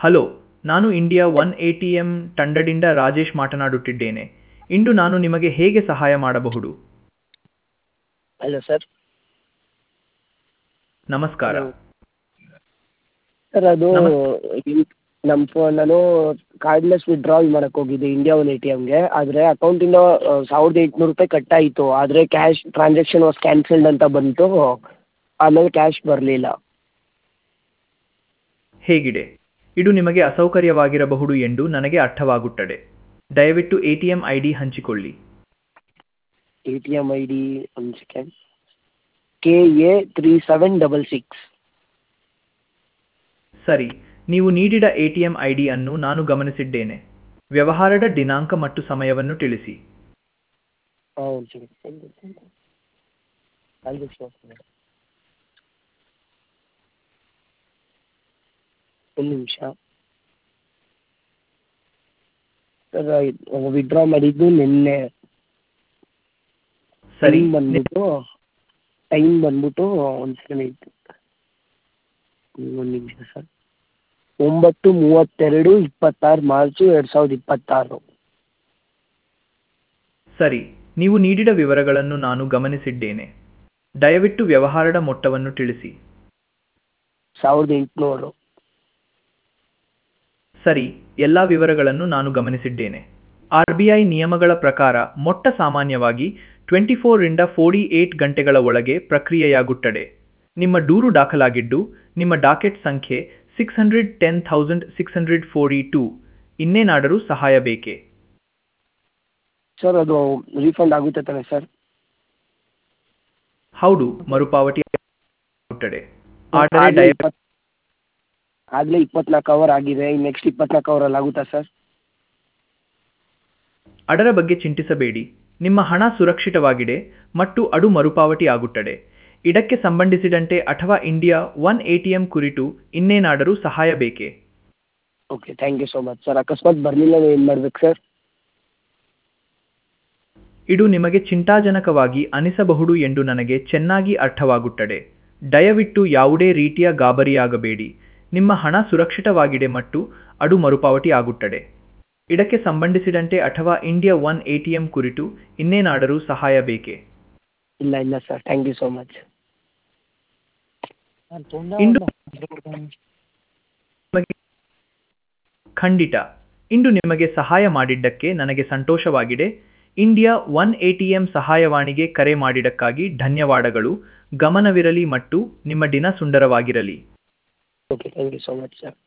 hello ನಾನು India one A T M ತಂಡದಿಂದ ರಾಜೇಶ್ ಮಾತನಾಡುತ್ತಿದ್ದೇನೆ ಇಂದು ನಾನು ನಿಮಗೆ ಹೇಗೆ ಸಹಾಯ ಮಾಡಬಹುದು ಹಲೋ ಸರ್ ನಮಸ್ಕಾರ ಸರ್ ಅದು ಈ- ನಮ್ಮ ಫೋನ್ ನಾನು ಕಾರ್ಡ್ಲೆಸ್ ವಿಡ್ರಾಲ್ ಮಾಡಕ್ಕೆ ಹೋಗಿದ್ದೆ ಇಂಡಿಯಾ ಒನ್ ಎ ಟಿ ಎಮ್ಗೆ ಆದರೆ ಅಕೌಂಟಿಂದ ಸಾವಿರದ ಎಂಟುನೂರು ರೂಪಾಯಿ ಕಟ್ ಆಯಿತು ಆದರೆ ಕ್ಯಾಶ್ ಟ್ರಾನ್ಸಾಕ್ಷನ್ ವಾಸ್ ಕ್ಯಾನ್ಸಲ್ಡ್ ಅಂತ ಬಂತು ಆಮೇಲೆ ಕ್ಯಾಶ್ ಬರಲಿಲ್ಲ ಹೇಗಿದೆ ಇದು ನಿಮಗೆ ಅಸೌಕರ್ಯವಾಗಿರಬಹುದು ಎಂದು ನನಗೆ ಅರ್ಥವಾಗುತ್ತದೆ ದಯವಿಟ್ಟು A T M I D ಹಂಚಿಕೊಳ್ಳಿ A T M I D ಒಂದು second K A three seven double six ಸರಿ ನೀವು ನೀಡಿದ A T M I D ಅನ್ನು ನಾನು ಗಮನಿಸಿದ್ದೇನೆ ವ್ಯವಹಾರದ ದಿನಾಂಕ ಮತ್ತು ಸಮಯವನ್ನು ತಿಳಿಸಿ ಹಾಂ ಒಂದು ಸೆಕೆಂಡ್ ಒಂದು ನಿಮಿಷ ಸರ್ ವಿಡ್ರಾ ಮಾಡಿದ್ದು ನಿನ್ನೆ ಸರಿ ಟೈಮ್ ಬಂದ್ಬಿಟ್ಟು ಟೈಮ್ ಬಂದ್ಬಿಟ್ಟು ಒಂದು ಸೆಕೆಂಡ್ ಇತ್ತು ಒಂದು ನಿಮಿಷ ಸರ್ ಒಂಬತ್ತು ಮೂವತ್ತೆರಡು ಇಪ್ಪತ್ತಾರು ಮಾರ್ಚು ಎರಡು ಸಾವಿರದ ಇಪ್ಪತ್ತಾರು ಸರಿ ನೀವು ನೀಡಿದ ವಿವರಗಳನ್ನು ನಾನು ಗಮನಿಸಿದ್ದೇನೆ ದಯವಿಟ್ಟು ವ್ಯವಹಾರದ ಮೊತ್ತವನ್ನು ತಿಳಿಸಿ ಸಾವಿರದ ಎಂಟುನೂರು ಸರಿ ಎಲ್ಲ ವಿವರಗಳನ್ನು ನಾನು ಗಮನಿಸಿದ್ದೇನೆ ಆರ್ ಬಿ ಐ ನಿಯಮಗಳ ಪ್ರಕಾರ ಮೊಟ್ಟ ಸಾಮಾನ್ಯವಾಗಿ ಟ್ವೆಂಟಿ ಫೋರಿಂದ ಫೋರ್ಟಿ ಏಟ್ ಗಂಟೆಗಳ ಒಳಗೆ ಪ್ರಕ್ರಿಯೆಯಾಗುತ್ತದೆ ನಿಮ್ಮ ದೂರು ದಾಖಲಾಗಿದ್ದು ನಿಮ್ಮ ಡಾಕೆಟ್ ಸಂಖ್ಯೆ six hundred ten thousand six hundred forty two ಇನ್ನೇನಾದರೂ ಸಹಾಯ ಬೇಕೇ ಸರ್ ಅದು ರೀಫಂಡ್ ಆಗುತ್ತೆ ತಾನೆ ಸರ್ ಹೌದು ಮರುಪಾವತಿ ಆಗುತ್ತದೆ ಆದರೆ ದಯ ಆಗಲೇ ಇಪ್ಪತ್ನಾಲ್ಕು ಅವರ್ ಆಗಿದೆ ಇನ್ನು ನೆಕ್ಸ್ಟ್ ಇಪ್ಪತ್ನಾಲ್ಕು ಅವರಲ್ಲಿ ಆಗುತ್ತಾ ಸರ್ ಅದರ ಬಗ್ಗೆ ಚಿಂತಿಸಬೇಡಿ ನಿಮ್ಮ ಹಣ ಸುರಕ್ಷಿತವಾಗಿದೆ ಮತ್ತು ಅದು ಮರುಪಾವತಿ ಆಗುತ್ತದೆ ಇದಕ್ಕೆ ಸಂಬಂಧಿಸಿದಂತೆ ಅಥವಾ ಇಂಡಿಯಾ ಒನ್ ಎಟಿಎಂ ಕುರಿತು ಇನ್ನೇನಾದರೂ ಸಹಾಯ ಬೇಕೇ okay thank you so much sir ಅಕಸ್ಮಾತ್ ಬರಲಿಲ್ಲ ಏನು ಮಾಡ್ಬೇಕು ಸರ್ ಇದು ನಿಮಗೆ ಚಿಂತಾಜನಕವಾಗಿ ಅನಿಸಬಹುದು ಎಂದು ನನಗೆ ಚೆನ್ನಾಗಿ ಅರ್ಥವಾಗುತ್ತದೆ ದಯವಿಟ್ಟು ಯಾವುದೇ ರೀತಿಯ ಗಾಬರಿಯಾಗಬೇಡಿ ನಿಮ್ಮ ಹಣ ಸುರಕ್ಷಿತವಾಗಿದೆ ಮತ್ತು ಅದು ಮರುಪಾವತಿ ಆಗುತ್ತದೆ ಇದಕ್ಕೆ ಸಂಬಂಧಿಸಿದಂತೆ ಅಥವಾ ಇಂಡಿಯಾ ಒನ್ ಎಟಿಎಂ ಕುರಿತು ಇನ್ನೇನಾದರೂ ಸಹಾಯ ಬೇಕೇ ಇಲ್ಲ ಇಲ್ಲ sir thank you so much ಇಂದು ನಿಮಗೆ- ಖಂಡಿತ ಇಂದು ನಿಮಗೆ ಸಹಾಯ ಮಾಡಿದ್ದಕ್ಕೆ ನನಗೆ ಸಂತೋಷವಾಗಿದೆ ಇಂಡಿಯಾ ಒನ್ ಎಟಿಎಂ ಸಹಾಯವಾಣಿಗೆ ಕರೆ ಮಾಡಿದ್ದಕ್ಕಾಗಿ ಧನ್ಯವಾದಗಳು ಗಮನವಿರಲಿ ಮತ್ತು ನಿಮ್ಮ ದಿನ ಸುಂದರವಾಗಿರಲಿ okay thank you so much sir